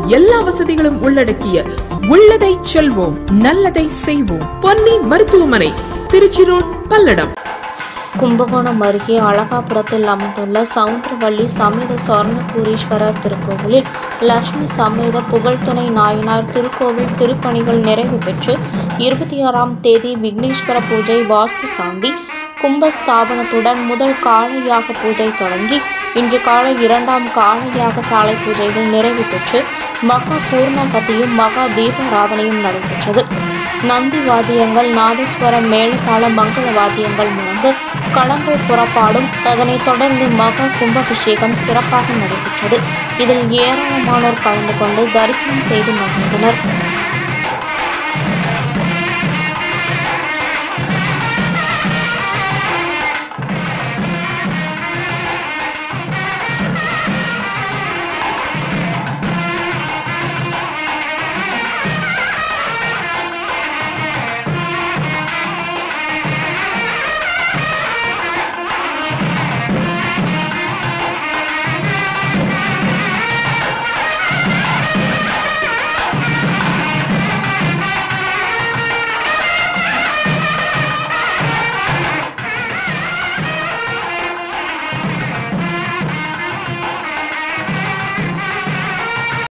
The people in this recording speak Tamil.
எல்லா வசதிகளும் உள்ளடக்கிய உள்ளதை செல்வோம் நல்லதை செய்வோம் பொன்னி மருத்துவமனை திருச்சி ரோட் பல்லடம் கும்பகோணம் அருகே அழகாபுரத்தில் அமைந்துள்ள சவுந்தரவள்ளி சமேத சொர்ணபூரீஸ்வரர் திருக்கோவிலில் லட்சுமி சமேத புகழ்துணை நாயனார் திருக்கோவில் திருப்பணிகள் நிறைவு பெற்று இருபத்தி ஆறாம் தேதி விக்னேஸ்வர பூஜை வாஸ்து சாந்தி கும்பஸ்தாபனத்துடன் முதல் காளையாக பூஜை தொடங்கி இன்று காலை இரண்டாம் காளையாக சாலை பூஜைகள் நிறைவு பெற்று மகா பூர்ணகதியும் மகா தீபாராதனையும் நடைபெற்றது நந்தி வாத்தியங்கள் நாதஸ்வர மேளதாள மங்கள வாத்தியங்கள் முழங்க களங்கள் புறப்பாடும் அதனைத் தொடர்ந்து மகா கும்பாபிஷேகம் சிறப்பாக நடைபெற்றது இதில் ஏராளமானோர் கலந்து கொண்டு தரிசனம் செய்து மகிழ்ந்தனர்